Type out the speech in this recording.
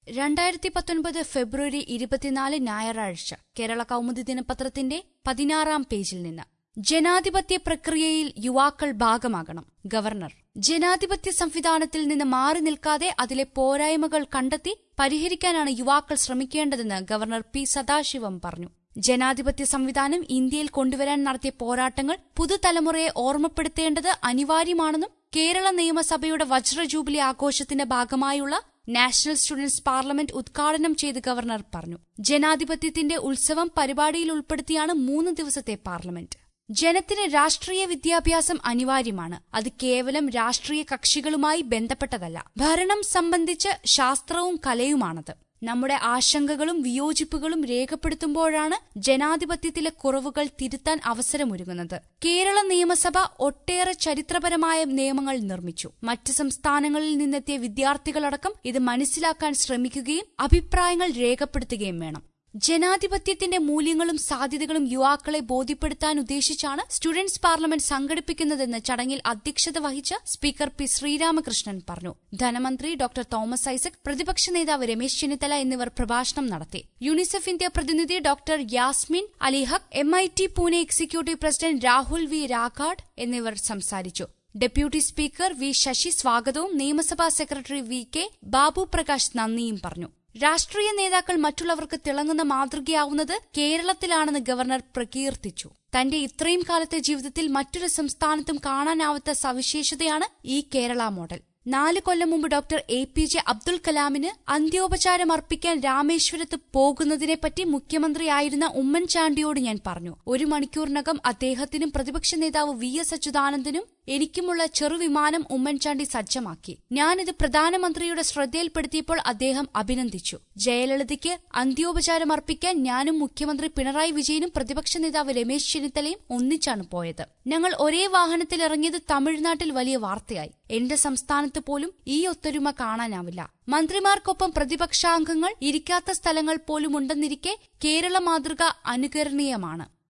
രണ്ടായിരത്തി പത്തൊൻപത് ഫെബ്രുവരി ഇരുപത്തിനാല് ഞായറാഴ്ച കേരള കൗമുദി ദിനപത്രത്തിന്റെ പതിനാറാം പേജിൽ നിന്ന് ജനാധിപത്യ പ്രക്രിയയിൽ യുവാക്കൾ ഭാഗമാകണം ഗവർണർ ജനാധിപത്യ സംവിധാനത്തിൽ നിന്ന് മാറി നിൽക്കാതെ അതിലെ പോരായ്മകൾ കണ്ടെത്തി പരിഹരിക്കാനാണ് യുവാക്കൾ ശ്രമിക്കേണ്ടതെന്ന് ഗവർണർ പി സദാശിവം പറഞ്ഞു ജനാധിപത്യ സംവിധാനം ഇന്ത്യയിൽ കൊണ്ടുവരാൻ നടത്തിയ പോരാട്ടങ്ങൾ പുതുതലമുറയെ ഓർമ്മപ്പെടുത്തേണ്ടത് അനിവാര്യമാണെന്നും കേരള നിയമസഭയുടെ വജ്ര ജൂബിലി ആഘോഷത്തിന്റെ ഭാഗമായുള്ള നാഷണൽ സ്റ്റുഡന്റ്സ് പാർലമെന്റ് ഉദ്ഘാടനം ചെയ്ത് ഗവർണർ പറഞ്ഞു ജനാധിപത്യത്തിന്റെ ഉത്സവം പരിപാടിയിൽ ഉൾപ്പെടുത്തിയാണ് മൂന്ന് ദിവസത്തെ പാർലമെന്റ് ജനത്തിന് രാഷ്ട്രീയ വിദ്യാഭ്യാസം അനിവാര്യമാണ് അത് കേവലം രാഷ്ട്രീയ കക്ഷികളുമായി ബന്ധപ്പെട്ടതല്ല ഭരണം സംബന്ധിച്ച് ശാസ്ത്രവും കലയുമാണത് നമ്മുടെ ആശങ്കകളും വിയോജിപ്പുകളും രേഖപ്പെടുത്തുമ്പോഴാണ് ജനാധിപത്യത്തിലെ കുറവുകൾ തിരുത്താൻ അവസരമൊരുങ്ങുന്നത് കേരള നിയമസഭ ഒട്ടേറെ ചരിത്രപരമായ നിയമങ്ങൾ നിർമ്മിച്ചു മറ്റ് സംസ്ഥാനങ്ങളിൽ നിന്നെത്തിയ വിദ്യാർത്ഥികളടക്കം ഇത് മനസ്സിലാക്കാൻ ശ്രമിക്കുകയും അഭിപ്രായങ്ങൾ രേഖപ്പെടുത്തുകയും വേണം ജനാധിപത്യത്തിന്റെ മൂല്യങ്ങളും സാധ്യതകളും യുവാക്കളെ ബോധ്യപ്പെടുത്താൻ ഉദ്ദേശിച്ചാണ് സ്റ്റുഡന്റ്സ് പാർലമെന്റ് സംഘടിപ്പിക്കുന്നതെന്ന് ചടങ്ങിൽ അധ്യക്ഷത വഹിച്ച സ്പീക്കർ പി ശ്രീരാമകൃഷ്ണൻ പറഞ്ഞു ധനമന്ത്രി ഡോക്ടർ തോമസ് ഐസക് പ്രതിപക്ഷ നേതാവ് രമേശ് ചെന്നിത്തല എന്നിവർ പ്രഭാഷണം നടത്തി യൂണിസെഫ് ഇന്ത്യ പ്രതിനിധി doctor Yasmin Alihaq M I T Pune executive president Rahul V Raghad എന്നിവർ സംസാരിച്ചു ഡെപ്യൂട്ടി സ്പീക്കർ വി ശശി സ്വാഗതവും നിയമസഭാ secretary V K Babu Prakash നന്ദിയും പറഞ്ഞു രാഷ്ട്രീയ നേതാക്കൾ മറ്റുള്ളവർക്ക് തിളങ്ങുന്ന മാതൃകയാവുന്നത് കേരളത്തിലാണെന്ന് ഗവർണർ പ്രകീർത്തിച്ചു തന്റെ ഇത്രയും കാലത്തെ ജീവിതത്തിൽ മറ്റൊരു സംസ്ഥാനത്തും കാണാനാവാത്ത സവിശേഷതയാണ് ഈ കേരള മോഡൽ നാല് കൊല്ലം മുമ്പ് doctor A P J Abdul കലാമിന് അന്ത്യോപചാരം അർപ്പിക്കാൻ രാമേശ്വരത്ത് പോകുന്നതിനെപ്പറ്റി മുഖ്യമന്ത്രിയായിരുന്ന ഉമ്മൻചാണ്ടിയോട് ഞാൻ പറഞ്ഞു ഒരു മണിക്കൂറിനകം അദ്ദേഹത്തിനും പ്രതിപക്ഷ നേതാവ് വി എസ് അച്യുതാനന്ദനും എനിക്കുമുള്ള ചെറുവിമാനം ഉമ്മൻചാണ്ടി സജ്ജമാക്കി ഞാനിത് പ്രധാനമന്ത്രിയുടെ ശ്രദ്ധയിൽപ്പെടുത്തിയപ്പോൾ അദ്ദേഹം അഭിനന്ദിച്ചു ജയലളിതയ്ക്ക് അന്ത്യോപചാരം അർപ്പിക്കാൻ ഞാനും മുഖ്യമന്ത്രി പിണറായി വിജയനും പ്രതിപക്ഷ നേതാവ് രമേശ് ചെന്നിത്തലയും ഒന്നിച്ചാണ് പോയത് ഞങ്ങൾ ഒരേ വാഹനത്തിൽ ഇറങ്ങിയത് തമിഴ്നാട്ടിൽ വലിയ വാർത്തയായി എന്റെ സംസ്ഥാനത്ത് പോലും ഈ ഒത്തൊരുമ കാണാനാവില്ല മന്ത്രിമാർക്കൊപ്പം പ്രതിപക്ഷാംഗങ്ങൾ ഇരിക്കാത്ത സ്ഥലങ്ങൾ പോലും ഉണ്ടെന്നിരിക്കെ കേരള മാതൃക അനുകരണീയമാണ്